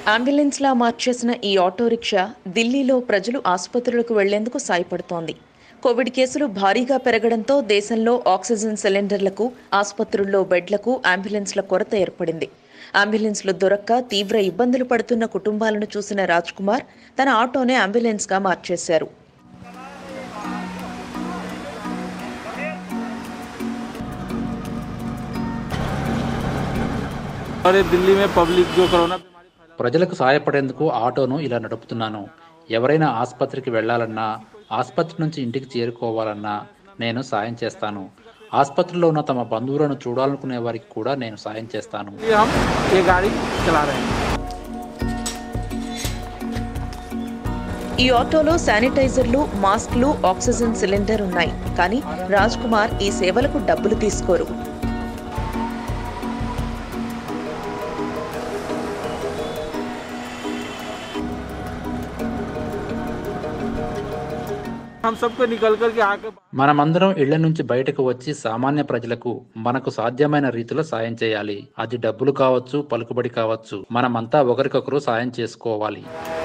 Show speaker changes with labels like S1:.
S1: అంబులెన్స్లా మార్చేసిన ఈ auto rickshaw ఢిల్లీలో ప్రజలు ఆసుపత్రులకు వెళ్లేందుకు సాయపడుతోంది కోవిడ్ కేసులు భారీగా పెరగడంతో దేశంలో ఆక్సిజన్ సిలిండర్లకు ఆసుపత్రుల్లో బెడ్లకు అంబులెన్స్ల కొరత ఏర్పడింది అంబులెన్స్లు దొరక్క తీవ్ర ఇబ్బందులు పడుతున్న కుటుంబాలను చూసిన రాజ్ కుమార్ తన ఆటోనే అంబులెన్స్గా మార్చేశారు
S2: हमारे दिल्ली में पब्लिक जो कोरोना बीमारी फैला
S3: ప్రజలకు సహాయపడేందుకు ఆటోను ఇలా నడుపుతున్నాను ఎవరైనా ఆసుపత్రికి వెళ్ళాలన్నా ఆసుపత్రి నుంచి ఇంటికి చేరుకోవాలన్నా నేను సాయం చేస్తాను ఆసుపత్రిలో ఉన్న తమ బంధువులను చూడాలనుకునే వారికి కూడా నేను సాయం చేస్తాను
S2: इसलिए हम ये गाड़ी चला रहे हैं
S1: ఈ ఆటోలో శానిటైజర్లు మాస్క్లు ఆక్సిజన్ సిలిండర్ ఉన్నాయి కానీ రాజ్ కుమార్ ఈ సేవలకు డబ్బులు తీసుకోరు
S2: हम सबको निकल कर के आके
S3: మనమందరం ఇళ్ల నుంచి బయటకు వచ్చి సామాన్య ప్రజలకు మనకు సాధ్యమైన రీతిలో సాయం చేయాలి అది డబ్బులు కావచ్చు పలుకుబడి కావచ్చు మనమంతా ఒకరికొకరు సాయం చేసుకోవాలి